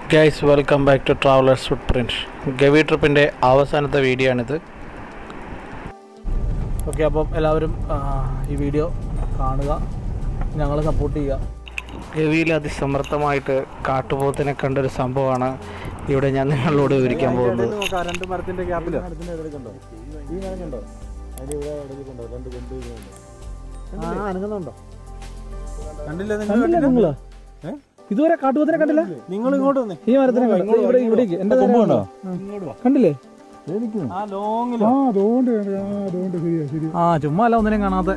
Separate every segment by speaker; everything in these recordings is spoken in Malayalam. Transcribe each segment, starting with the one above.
Speaker 1: Guys welcome back to travellers footprint Gavi ട്രിപ്പിൻ്റെ അവസാനത്തെ വീഡിയോ ആണിത്
Speaker 2: ഓക്കെ അപ്പം എല്ലാവരും ആ, ഈ വീഡിയോ കാണുക ഞങ്ങളെ സപ്പോർട്ട് ചെയ്യുക
Speaker 1: ഗവിയിൽ അതിസമർത്ഥമായിട്ട് കാട്ടുപോത്തിനെ കണ്ടൊരു സംഭവമാണ് ഇവിടെ ഞാൻ നിങ്ങളോട് വിവരിക്കാൻ പോകുന്നത്
Speaker 2: രണ്ട് മരത്തിന്റെ ഗ്യാപ്പില് കണ്ടില്ല നിങ്ങള് ഇതുവരെ കാട്ടുപോത്തിനെ കണ്ടില്ല
Speaker 3: നിങ്ങൾ ഇങ്ങോട്ട് വന്നേ
Speaker 2: ഈ മരത്തിനെ കണ്ടു ഇവിടെ ഇവിടേക്ക് എന്റെ
Speaker 3: കൊമ്പ് കണ്ടോ?
Speaker 2: കണ്ടില്ലേ
Speaker 3: ആ ലോങ്ങില്
Speaker 4: ആ അതുകൊണ്ട് ആ അതുകൊണ്ട് ശരിയാ ശരി
Speaker 2: ആ ചുമ്മാ അല്ല ഒന്നിനെയും കാണാത്ത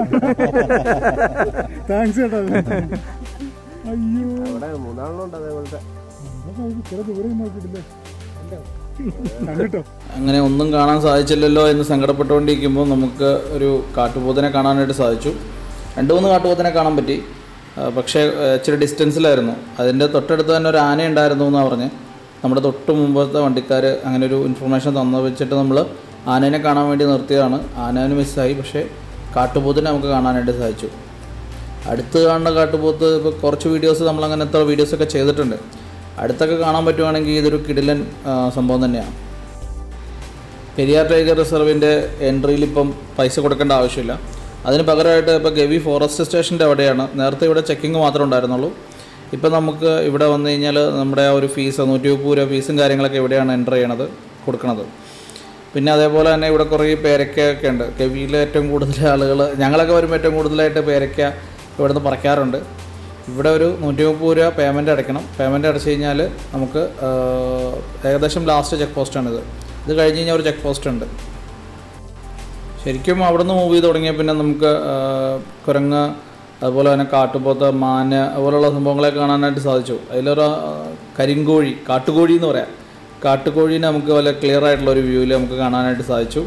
Speaker 4: താങ്ക്സ് ചേട്ടാ അയ്യോ
Speaker 3: മൂന്നാളുണ്ട് അതേപോലത്തെ
Speaker 4: അപ്പൊ ഇത് ചില ദൂരം നോക്കിയിട്ടില്ലേ കണ്ടിട്ടോ
Speaker 3: അങ്ങനെ ഒന്നും കാണാൻ സാധിച്ചില്ലല്ലോ എന്ന് സങ്കടപ്പെട്ടുകൊണ്ടിരിക്കുമ്പോൾ നമുക്ക് ഒരു കാട്ടുപോത്തിനെ കാണാനായിട്ട് സാധിച്ചു രണ്ട് മൂന്ന് കാട്ടുപോത്തിനെ കാണാൻ പറ്റി ആ, പക്ഷേ ആ, ഇച്ചിരി ഡിസ്റ്റൻസിലായിരുന്നു അതിൻ്റെ തൊട്ടടുത്ത് തന്നെ ഒരു ആന ഉണ്ടായിരുന്നു എന്നാണ് പറഞ്ഞ് നമ്മുടെ തൊട്ട് മുമ്പത്തെ വണ്ടിക്കാർ അങ്ങനെ ഒരു ഇൻഫർമേഷൻ തന്നു വെച്ചിട്ട് നമ്മൾ ആനേനെ കാണാൻ വേണ്ടി നിർത്തിയതാണ് ആനേനെ മിസ്സായി പക്ഷേ കാട്ടുപോത്തിനെ നമുക്ക് കാണാനായിട്ട് സാധിച്ചു അടുത്ത് കാണുന്ന കാട്ടുപോത്ത് ഇപ്പോൾ കുറച്ച് വീഡിയോസ് നമ്മൾ അങ്ങനത്തെ വീഡിയോസൊക്കെ ചെയ്തിട്ടുണ്ട് അടുത്തൊക്കെ കാണാൻ പറ്റുവാണെങ്കിൽ ഇതൊരു കിടിലൻ ആ, സംഭവം തന്നെയാണ് പെരിയാർ ടൈഗർ റിസർവിൻ്റെ എൻട്രിയിൽ ഇപ്പം പൈസ കൊടുക്കേണ്ട ആവശ്യമില്ല അതിന് പകരമായിട്ട് ഇപ്പോൾ ഗവി ഫോറസ്റ്റ് സ്റ്റേഷൻ്റെ അവിടെയാണ് നേരത്തെ ഇവിടെ ചെക്കിങ് മാത്രമേ ഉണ്ടായിരുന്നുള്ളൂ ഇപ്പം നമുക്ക് ഇവിടെ വന്നു കഴിഞ്ഞാൽ നമ്മുടെ ആ ഒരു ഫീസ് നൂറ്റി മുപ്പത് രൂപ ഫീസും കാര്യങ്ങളൊക്കെ ഇവിടെയാണ് എൻ്റർ ചെയ്യണത് കൊടുക്കണത് പിന്നെ അതേപോലെ തന്നെ ഇവിടെ കുറേ പേരക്കയൊക്കെ ഉണ്ട് ഗവിയിലെ ഏറ്റവും കൂടുതൽ ആളുകൾ ഞങ്ങളൊക്കെ വരുമ്പോൾ ഏറ്റവും കൂടുതലായിട്ട് പേരക്ക ഇവിടുന്ന് പറിക്കാറുണ്ട് ഇവിടെ ഒരു നൂറ്റി മുപ്പത് രൂപ പേയ്മെൻറ്റ് അടയ്ക്കണം പേയ്മെൻറ്റ് അടച്ചു കഴിഞ്ഞാൽ നമുക്ക് ആ, ഏകദേശം ലാസ്റ്റ് ചെക്ക് പോസ്റ്റാണിത് ഇത് കഴിഞ്ഞ് കഴിഞ്ഞാൽ ഒരു ചെക്ക് പോസ്റ്റ് ഉണ്ട് ശരിക്കും അവിടെ നിന്ന് മൂവ് ചെയ്ത് തുടങ്ങിയാൽ പിന്നെ നമുക്ക് ആ, കുരങ്ങ് അതുപോലെ തന്നെ കാട്ടുപോത്ത് മാന് അതുപോലുള്ള സംഭവങ്ങളെ കാണാനായിട്ട് സാധിച്ചു അതിലൊരു ആ, കരിങ്കോഴി കാട്ടുകോഴി എന്ന് പറയാം കാട്ടുകോഴീനെ നമുക്ക് വളരെ ക്ലിയർ ആയിട്ടുള്ള ഒരു വ്യൂവിൽ നമുക്ക് കാണാനായിട്ട് സാധിച്ചു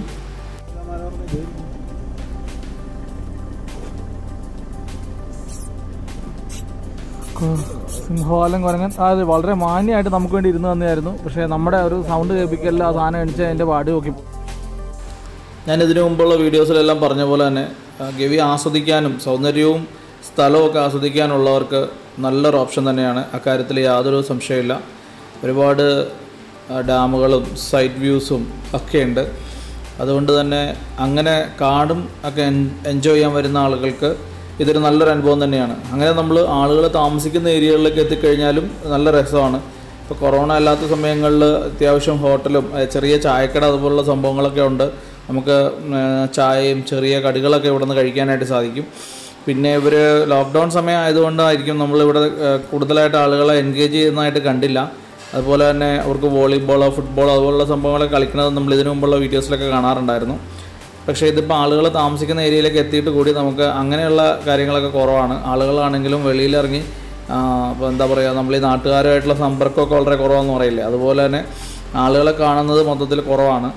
Speaker 2: സിംഹവാലം കുരങ്ങൻ അത് വളരെ മാന്യമായിട്ട് നമുക്ക് വേണ്ടി ഇരുന്ന് തന്നെയായിരുന്നു പക്ഷേ നമ്മുടെ ഒരു സൗണ്ട് കേൾപ്പിക്കല്ല ആ സാധനം എണിച്ച് അതിൻ്റെ പാടി നോക്കി
Speaker 3: ഞാൻ ഇതിനു മുമ്പുള്ള വീഡിയോസിലെല്ലാം പറഞ്ഞ പോലെ തന്നെ ആ, ഗവി ആസ്വദിക്കാനും സൗന്ദര്യവും സ്ഥലവും ഒക്കെ ആസ്വദിക്കാനുള്ളവർക്ക് നല്ലൊരു ഓപ്ഷൻ തന്നെയാണ് അക്കാര്യത്തിൽ യാതൊരു സംശയമില്ല ഒരുപാട് ആ, ഡാമുകളും സൈറ്റ് വ്യൂസും ഒക്കെ ഉണ്ട് അതുകൊണ്ട് തന്നെ അങ്ങനെ കാടും ഒക്കെ എൻജോയ് ചെയ്യാൻ വരുന്ന ആളുകൾക്ക് ഇതൊരു നല്ലൊരു അനുഭവം തന്നെയാണ് അങ്ങനെ നമ്മൾ ആളുകൾ താമസിക്കുന്ന ഏരിയകളിലേക്ക് എത്തിക്കഴിഞ്ഞാലും നല്ല രസമാണ് ഇപ്പോൾ കൊറോണ അല്ലാത്ത സമയങ്ങളിൽ അത്യാവശ്യം ഹോട്ടലും ഏഹ് ചെറിയ ചായക്കട അതുപോലുള്ള സംഭവങ്ങളൊക്കെ ഉണ്ട് നമുക്ക് ഏഹ് ചായയും ചെറിയ കടികളൊക്കെ ഇവിടെ നിന്ന് കഴിക്കാനായിട്ട് സാധിക്കും പിന്നെ ഇവർ ലോക്ക്ഡൗൺ സമയം ആയതുകൊണ്ടായിരിക്കും നമ്മളിവിടെ ഏഹ് കൂടുതലായിട്ട് ആളുകളെ എൻഗേജ് ചെയ്യുന്നതായിട്ട് കണ്ടില്ല അതുപോലെ തന്നെ അവർക്ക് വോളിബോളോ ഫുട്ബോളോ അതുപോലുള്ള സംഭവങ്ങളൊക്കെ കളിക്കുന്നത് നമ്മൾ ഇതിനു മുമ്പുള്ള വീഡിയോസിലൊക്കെ കാണാറുണ്ടായിരുന്നു പക്ഷേ ഇതിപ്പോൾ ആളുകൾ താമസിക്കുന്ന ഏരിയയിലേക്ക് എത്തിയിട്ട് കൂടി നമുക്ക് അങ്ങനെയുള്ള കാര്യങ്ങളൊക്കെ കുറവാണ് ആളുകളാണെങ്കിലും വെളിയിലിറങ്ങി ഇപ്പോൾ എന്താ പറയുക നമ്മൾ ഈ നാട്ടുകാരുമായിട്ടുള്ള സമ്പർക്കമൊക്കെ വളരെ കുറവാന്ന് പറയില്ലേ അതുപോലെ തന്നെ ആളുകളെ കാണുന്നത് മൊത്തത്തിൽ കുറവാണ്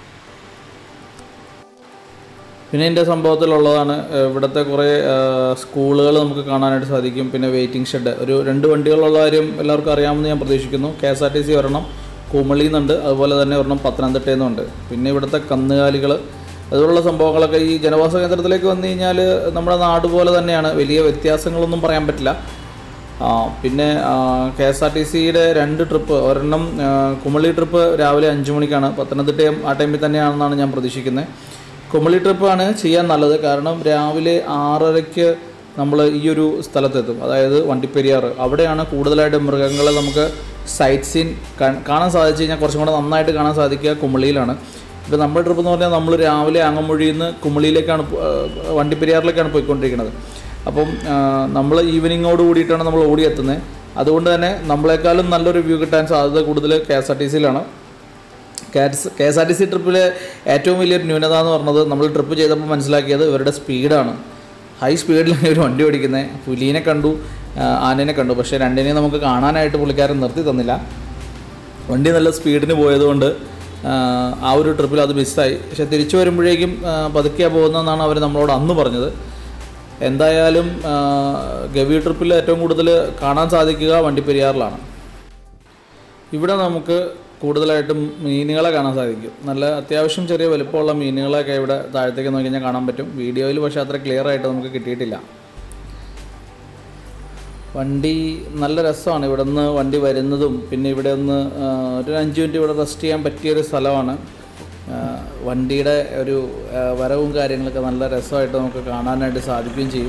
Speaker 3: പിന്നെ എൻ്റെ സംഭവത്തിലുള്ളതാണ് ഏഹ് ഇവിടുത്തെ കുറേ സ്കൂളുകൾ നമുക്ക് കാണാനായിട്ട് സാധിക്കും പിന്നെ വെയിറ്റിംഗ് ഷെഡ് ഒരു രണ്ട് വണ്ടികളുള്ള കാര്യം എല്ലാവർക്കും അറിയാമെന്ന് ഞാൻ പ്രതീക്ഷിക്കുന്നു K S R T C ഒരെണ്ണം കുമളിയിൽ നിന്നുണ്ട് അതുപോലെ തന്നെ ഒരെണ്ണം പത്തനംതിട്ടയിൽ നിന്നുണ്ട് പിന്നെ ഇവിടുത്തെ കന്നുകാലികൾ അതുപോലുള്ള സംഭവങ്ങളൊക്കെ ഈ ജനവാസ കേന്ദ്രത്തിലേക്ക് വന്നു കഴിഞ്ഞാൽ നമ്മുടെ നാട് പോലെ തന്നെയാണ് വലിയ വ്യത്യാസങ്ങളൊന്നും പറയാൻ പറ്റില്ല ആ, പിന്നെ കെ എസ് ആർ ടി സിയുടെ രണ്ട് ട്രിപ്പ് ഒരെണ്ണം ആ, കുമളി ട്രിപ്പ് രാവിലെ അഞ്ച് മണിക്കാണ് പത്തനംതിട്ടയും ആ ടൈമിൽ തന്നെയാണെന്നാണ് ഞാൻ പ്രതീക്ഷിക്കുന്നത് കുമളി ട്രിപ്പാണ് ചെയ്യാൻ നല്ലത് കാരണം രാവിലെ ആറരയ്ക്ക് നമ്മൾ ഈ ഒരു സ്ഥലത്തെത്തും അതായത് വണ്ടിപ്പെരിയാർ അവിടെയാണ് കൂടുതലായിട്ട് മൃഗങ്ങളെ നമുക്ക് സൈറ്റ് സീൻ കാണാൻ സാധിച്ചു കഴിഞ്ഞാൽ കുറച്ചും കൂടെ നന്നായിട്ട് കാണാൻ സാധിക്കുക കുമളിയിലാണ് ഇപ്പോൾ നമ്മുടെ ട്രിപ്പ് എന്ന് പറഞ്ഞാൽ നമ്മൾ രാവിലെ അങ്ങമൊഴിയിൽ നിന്ന് കുമളിയിലേക്കാണ് പോ- ആ, വണ്ടിപ്പെരിയാറിലേക്കാണ് പോയിക്കൊണ്ടിരിക്കുന്നത് അപ്പം നമ്മൾ ഈവനിങ്ങോട് കൂടിയിട്ടാണ് നമ്മൾ ഓടിയെത്തുന്നത് അതുകൊണ്ട് തന്നെ നമ്മളെക്കാളും നല്ലൊരു വ്യൂ കിട്ടാൻ സാധ്യത കൂടുതൽ കെ എസ് ആർ ടി സിയിലാണ് K S R T C ട്രിപ്പിലെ ഏറ്റവും വലിയൊരു ന്യൂനത എന്ന് പറഞ്ഞത് നമ്മൾ ട്രിപ്പ് ചെയ്തപ്പോൾ മനസ്സിലാക്കിയത് ഇവരുടെ സ്പീഡാണ് ഹൈ സ്പീഡിലാണ് ഇവർ വണ്ടി ഓടിക്കുന്നത് പുലീനെ കണ്ടു ആ, ആനേനെ കണ്ടു പക്ഷേ രണ്ടിനെയും നമുക്ക് കാണാനായിട്ട് പുള്ളിക്കാരൻ നിർത്തി തന്നില്ല വണ്ടി നല്ല സ്പീഡിന് പോയതുകൊണ്ട് ആ, ആ ഒരു ട്രിപ്പിൽ അത് മിസ്സായി പക്ഷെ തിരിച്ചു വരുമ്പോഴേക്കും ആ, പതുക്കെയാണ് പോകുന്നതെന്നാണ് അവർ നമ്മളോട് അന്ന് പറഞ്ഞത് എന്തായാലും ആ, ഗവി ട്രിപ്പിൽ ഏറ്റവും കൂടുതൽ കാണാൻ സാധിക്കുക വണ്ടിപ്പെരിയാറിലാണ് ഇവിടെ നമുക്ക് കൂടുതലായിട്ടും മീനുകളെ കാണാൻ സാധിക്കും നല്ല അത്യാവശ്യം ചെറിയ വലുപ്പമുള്ള മീനുകളൊക്കെ ഇവിടെ താഴത്തേക്ക് നോക്കി കഴിഞ്ഞാൽ കാണാൻ പറ്റും വീഡിയോയിൽ പക്ഷേ അത്ര ക്ലിയർ ആയിട്ട് നമുക്ക് കിട്ടിയിട്ടില്ല വണ്ടി നല്ല രസമാണ് ഇവിടെ നിന്ന് വണ്ടി വരുന്നതും പിന്നെ ഇവിടെ ഒന്ന് ആ, ഒരു അഞ്ച് മിനിറ്റ് ഇവിടെ റെസ്റ്റ് ചെയ്യാൻ പറ്റിയൊരു സ്ഥലമാണ് ആ, വണ്ടിയുടെ ഒരു ആ, വരവും കാര്യങ്ങളൊക്കെ നല്ല രസമായിട്ട് നമുക്ക് കാണാനായിട്ട് സാധിക്കുകയും ചെയ്യും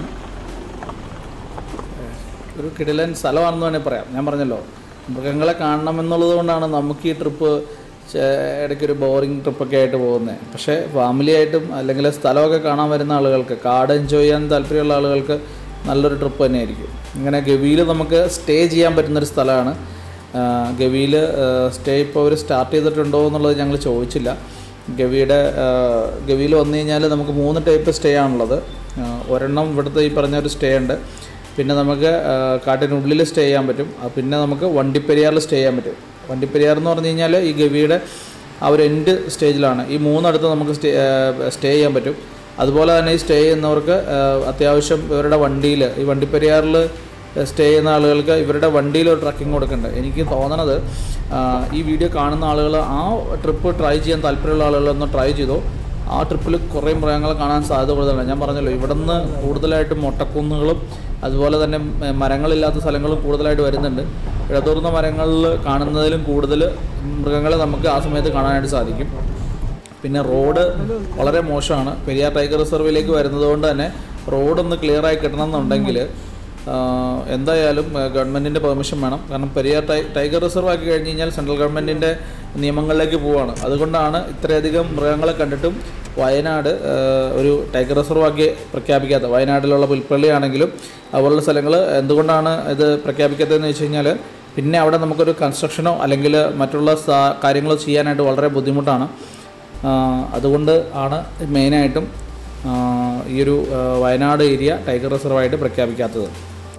Speaker 3: ഒരു കിടിലൻ സ്ഥലമാണെന്ന് വേണമെങ്കിൽ പറയാം ഞാൻ പറഞ്ഞല്ലോ മൃഗങ്ങളെ കാണണം എന്നുള്ളത് കൊണ്ടാണ് നമുക്ക് ഈ ട്രിപ്പ് ഇടയ്ക്കൊരു ബോറിംഗ് ട്രിപ്പൊക്കെ ആയിട്ട് പോകുന്നത് പക്ഷേ ഫാമിലി ആയിട്ടും അല്ലെങ്കിൽ സ്ഥലമൊക്കെ കാണാൻ വരുന്ന ആളുകൾക്ക് കാട് എൻജോയ് ചെയ്യാൻ താല്പര്യമുള്ള ആളുകൾക്ക് നല്ലൊരു ട്രിപ്പ് തന്നെയായിരിക്കും ഇങ്ങനെ ഗവിയിൽ നമുക്ക് സ്റ്റേ ചെയ്യാൻ പറ്റുന്നൊരു സ്ഥലമാണ് ഗവിയിൽ സ്റ്റേ ഇപ്പോൾ അവർ സ്റ്റാർട്ട് ചെയ്തിട്ടുണ്ടോ എന്നുള്ളത് ഞങ്ങൾ ചോദിച്ചില്ല ഗവിയുടെ ഗവിയിൽ വന്നു കഴിഞ്ഞാൽ നമുക്ക് മൂന്ന് ടൈപ്പ് സ്റ്റേ ആണുള്ളത് ആ, ഒരെണ്ണം ഇവിടുത്തെ ഈ പറഞ്ഞ ഒരു സ്റ്റേ ഉണ്ട് പിന്നെ നമുക്ക് ആ, കാട്ടിനുള്ളിൽ സ്റ്റേ ചെയ്യാൻ പറ്റും ആ, പിന്നെ നമുക്ക് വണ്ടിപ്പെരിയാറിൽ സ്റ്റേ ചെയ്യാൻ പറ്റും വണ്ടിപ്പെരിയാർ എന്ന് പറഞ്ഞു കഴിഞ്ഞാൽ ഈ ഗവിയുടെ ആ ഒരു എൻഡ് സ്റ്റേജിലാണ് ഈ മൂന്നിടത്ത് നമുക്ക് സ്റ്റേ സ്റ്റേ ചെയ്യാൻ പറ്റും അതുപോലെ തന്നെ ഈ സ്റ്റേ ചെയ്യുന്നവർക്ക് ആ, അത്യാവശ്യം ഇവരുടെ വണ്ടിയിൽ ഈ വണ്ടിപ്പെരിയാറിൽ സ്റ്റേ ചെയ്യുന്ന ആളുകൾക്ക് ഇവരുടെ വണ്ടിയിൽ ഒരു ട്രക്കിംഗ് കൊടുക്കുന്നുണ്ട് എനിക്ക് തോന്നണത് ആ, ഈ വീഡിയോ കാണുന്ന ആളുകൾ ആ ട്രിപ്പ് ട്രൈ ചെയ്യാൻ താല്പര്യമുള്ള ആളുകളൊന്ന് ട്രൈ ചെയ്തോ ആ ട്രിപ്പിൽ കുറേ മൃഗങ്ങളെ കാണാൻ സാധ്യത കൂടുതലാണ് ഞാൻ പറഞ്ഞല്ലോ ഇവിടെ നിന്ന് കൂടുതലായിട്ടും മൊട്ടക്കുന്നുകളും അതുപോലെ തന്നെ മ- മരങ്ങളില്ലാത്ത സ്ഥലങ്ങളും കൂടുതലായിട്ട് വരുന്നുണ്ട് ഇടതൂർന്ന മരങ്ങളിൽ കാണുന്നതിലും കൂടുതൽ മൃഗങ്ങളെ നമുക്ക് ആ സമയത്ത് കാണാനായിട്ട് സാധിക്കും പിന്നെ റോഡ് വളരെ മോശമാണ് പെരിയാർ ടൈഗർ റിസർവിലേക്ക് വരുന്നത് കൊണ്ട് തന്നെ റോഡൊന്ന് ക്ലിയറായി കിട്ടണമെന്നുണ്ടെങ്കിൽ ആഹ് എന്തായാലും ഗവൺമെൻറ്റിൻ്റെ പെർമിഷൻ വേണം കാരണം പെരിയാർ ടൈ ടൈഗർ റിസർവ് ആക്കി കഴിഞ്ഞ് കഴിഞ്ഞാൽ സെൻട്രൽ ഗവൺമെൻറ്റിൻ്റെ നിയമങ്ങളിലേക്ക് പോവുകയാണ് അതുകൊണ്ടാണ് ഇത്രയധികം മൃഗങ്ങളെ കണ്ടിട്ടും വയനാട് ആഹ് ഒരു ടൈഗർ റിസർവ് ആക്കി പ്രഖ്യാപിക്കാത്തത് വയനാട്ടിലുള്ള പുൽപ്പള്ളി ആണെങ്കിലും അതുപോലുള്ള സ്ഥലങ്ങൾ എന്തുകൊണ്ടാണ് ഇത് പ്രഖ്യാപിക്കാത്തതെന്ന് വെച്ച് കഴിഞ്ഞാൽ പിന്നെ അവിടെ നമുക്കൊരു കൺസ്ട്രക്ഷനോ അല്ലെങ്കിൽ മറ്റുള്ള സാ- കാര്യങ്ങളോ ചെയ്യാനായിട്ട് വളരെ ബുദ്ധിമുട്ടാണ് ആഹ് അതുകൊണ്ട് ആണ് മെയിനായിട്ടും ആഹ് ഈ ഒരു ആഹ് വയനാട് ഏരിയ ടൈഗർ റിസർവായിട്ട് പ്രഖ്യാപിക്കാത്തത്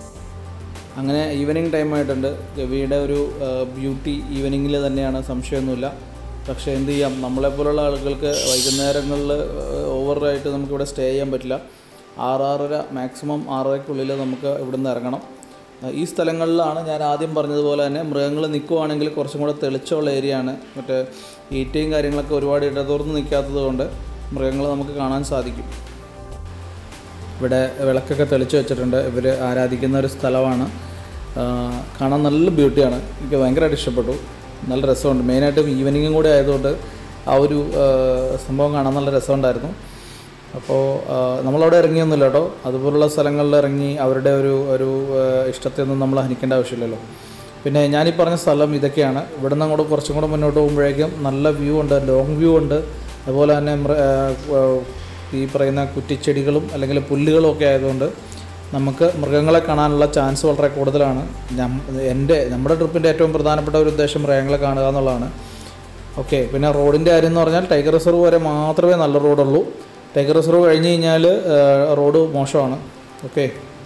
Speaker 3: അങ്ങനെ ഈവനിങ് ടൈം ആയിട്ടുണ്ട് ഗവിയുടെ ഒരു ബ്യൂട്ടി ഈവനിങ്ങിൽ തന്നെയാണ് സംശയമൊന്നുമില്ല പക്ഷേ എന്ത് ചെയ്യാം നമ്മളെപ്പോലുള്ള ആളുകൾക്ക് വൈകുന്നേരങ്ങളിൽ ഓവറായിട്ട് നമുക്കിവിടെ സ്റ്റേ ചെയ്യാൻ പറ്റില്ല ആറാറര മാക്സിമം ആറരയ്ക്കുള്ളിൽ നമുക്ക് ഇവിടുന്ന് ഇറങ്ങണം ആ, ഈ സ്ഥലങ്ങളിലാണ് ഞാൻ ആദ്യം പറഞ്ഞതുപോലെ തന്നെ മൃഗങ്ങൾ നിൽക്കുവാണെങ്കിൽ കുറച്ചും കൂടെ തെളിച്ചമുള്ള ഏരിയ ആണ് മറ്റേ ഈറ്റയും കാര്യങ്ങളൊക്കെ ഒരുപാട് ഇടതൂർന്ന് നിൽക്കാത്തത് കൊണ്ട് മൃഗങ്ങൾ നമുക്ക് കാണാൻ സാധിക്കും ഇവിടെ വിളക്കൊക്കെ തെളിച്ച് വെച്ചിട്ടുണ്ട് ഇവർ ആരാധിക്കുന്ന ഒരു സ്ഥലമാണ് ആ, കാണാൻ നല്ല ബ്യൂട്ടിയാണ് എനിക്ക് ഭയങ്കരമായിട്ട് ഇഷ്ടപ്പെട്ടു നല്ല രസമുണ്ട് മെയിനായിട്ടും ഈവനിങ്ങും കൂടെ ആയതുകൊണ്ട് ആ ഒരു ആ, സംഭവം കാണാൻ നല്ല രസമുണ്ടായിരുന്നു അപ്പോൾ ആ, നമ്മളവിടെ ഇറങ്ങിയൊന്നുമില്ല കേട്ടോ അതുപോലുള്ള സ്ഥലങ്ങളിൽ ഇറങ്ങി അവരുടെ ഒരു ഒരു ആ, ഇഷ്ടത്തെ ഒന്നും നമ്മൾ ഹനിക്കേണ്ട ആവശ്യമില്ലല്ലോ പിന്നെ ഞാനീ പറഞ്ഞ സ്ഥലം ഇതൊക്കെയാണ് ഇവിടെ നിന്ന് അങ്ങോട്ട് കുറച്ചും കൂടെ മുന്നോട്ട് പോകുമ്പോഴേക്കും നല്ല വ്യൂ ഉണ്ട് ലോങ് വ്യൂ ഉണ്ട് അതുപോലെ തന്നെ മൃ- ആ, ആ, ഈ പറയുന്ന കുറ്റിച്ചെടികളും അല്ലെങ്കിൽ പുല്ലുകളും ഒക്കെ ആയതുകൊണ്ട് നമുക്ക് മൃഗങ്ങളെ കാണാനുള്ള ചാൻസ് വളരെ കൂടുതലാണ് ഞം എൻ്റെ നമ്മുടെ ട്രിപ്പിൻ്റെ ഏറ്റവും പ്രധാനപ്പെട്ട ഒരു ഉദ്ദേശം മൃഗങ്ങളെ കാണുക എന്നുള്ളതാണ് ഓക്കെ പിന്നെ റോഡിൻ്റെ കാര്യം എന്ന് പറഞ്ഞാൽ ടൈഗർ റിസർവ് വരെ മാത്രമേ നല്ല റോഡുള്ളൂ ടൈഗർ റിസർവ് കഴിഞ്ഞ് കഴിഞ്ഞാൽ റോഡ് മോശമാണ് ഓക്കെ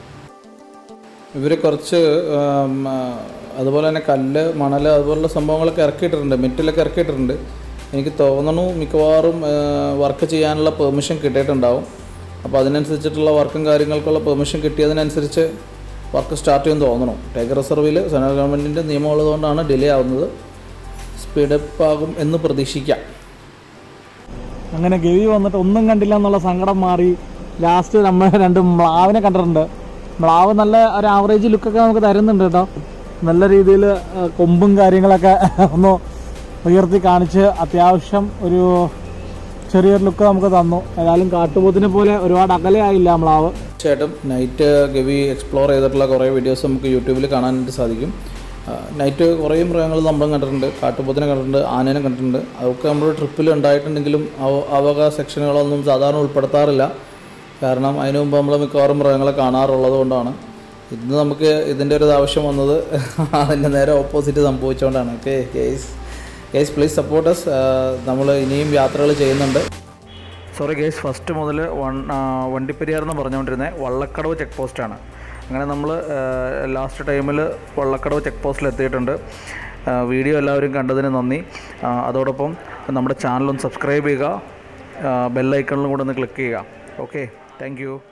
Speaker 3: ഇവർ കുറച്ച് ആം, ആ, അതുപോലെ തന്നെ കല്ല് മണൽ അതുപോലുള്ള സംഭവങ്ങളൊക്കെ ഇറക്കിയിട്ടുണ്ട് മെറ്റിലൊക്കെ ഇറക്കിയിട്ടുണ്ട് എനിക്ക് തോന്നുന്നു മിക്കവാറും വർക്ക് ചെയ്യാനുള്ള പെർമിഷൻ കിട്ടിയിട്ടുണ്ടാവും അപ്പോൾ അതിനനുസരിച്ചിട്ടുള്ള വർക്കും കാര്യങ്ങൾക്കുള്ള പെർമിഷൻ കിട്ടിയതിനനുസരിച്ച് വർക്ക് സ്റ്റാർട്ട് ചെയ്യുമെന്ന് തോന്നണം ടൈഗർ റിസർവിൽ സെൻട്രൽ ഗവൺമെൻറ്റിൻ്റെ നിയമം ഉള്ളതുകൊണ്ടാണ് ഡിലേ ആവുന്നത് സ്പീഡപ്പ് ആകും എന്ന് പ്രതീക്ഷിക്കാം
Speaker 2: അങ്ങനെ ഗവി വന്നിട്ട് ഒന്നും കണ്ടില്ല എന്നുള്ള സങ്കടം മാറി ലാസ്റ്റ് നമ്മൾ രണ്ട് മ്ലാവിനെ കണ്ടിട്ടുണ്ട് മ്ലാവ് നല്ല ഒരു ആവറേജ് ലുക്കൊക്കെ നമുക്ക് തരുന്നുണ്ട് കേട്ടോ നല്ല രീതിയിൽ കൊമ്പും കാര്യങ്ങളൊക്കെ ഒന്ന് ഉയർത്തി കാണിച്ച് അത്യാവശ്യം ഒരു ചെറിയൊരു ലുക്ക് നമുക്ക് തന്നു ഏതായാലും കാട്ടുപോത്തിനെ പോലെ ഒരുപാട് അകലെ ആയില്ല മ്ലാവ്
Speaker 3: തീർച്ചയായിട്ടും നൈറ്റ് ഗവി എക്സ്പ്ലോർ ചെയ്തിട്ടുള്ള കുറേ വീഡിയോസ് നമുക്ക് യൂട്യൂബിൽ കാണാനായിട്ട് സാധിക്കും ആ, നൈറ്റ് കുറേ മൃഗങ്ങൾ നമ്മളും കണ്ടിട്ടുണ്ട് കാട്ടുപോത്തിനെ കണ്ടിട്ടുണ്ട് ആനേനെ കണ്ടിട്ടുണ്ട് അതൊക്കെ നമ്മൾ ട്രിപ്പിൽ ഉണ്ടായിട്ടുണ്ടെങ്കിലും അവ- അവക സെക്ഷനുകളൊന്നും സാധാരണ ഉൾപ്പെടുത്താറില്ല കാരണം അതിനു മുമ്പ് നമ്മൾ മിക്കവാറും മൃഗങ്ങളെ കാണാറുള്ളത് കൊണ്ടാണ് ഇന്ന് നമുക്ക് ഇതിൻ്റെ ഒരു ആവശ്യം വന്നത് അതിൻ്റെ നേരെ ഓപ്പോസിറ്റ് സംഭവിച്ചുകൊണ്ടാണ് okay case case please supporters നമ്മൾ ഇനിയും യാത്രകൾ ചെയ്യുന്നുണ്ട്
Speaker 1: സോറി ഗേസ് ഫസ്റ്റ് മുതൽ വൺ ആ, വണ്ടിപ്പെരിയാർ എന്ന് പറഞ്ഞുകൊണ്ടിരുന്നത് വള്ളക്കടവ് ചെക്ക് പോസ്റ്റാണ് അങ്ങനെ നമ്മൾ ലാസ്റ്റ് ടൈമിൽ വള്ളക്കടവ് ചെക്ക് പോസ്റ്റിൽ എത്തിയിട്ടുണ്ട് ആ, വീഡിയോ എല്ലാവരും കണ്ടതിന് നന്ദി ആ, അതോടൊപ്പം നമ്മുടെ ചാനലൊന്ന് സബ്സ്ക്രൈബ് ചെയ്യുക ബെല്ലൈക്കണിലും കൂടെ ഒന്ന് ക്ലിക്ക് ചെയ്യുക ഓക്കെ താങ്ക്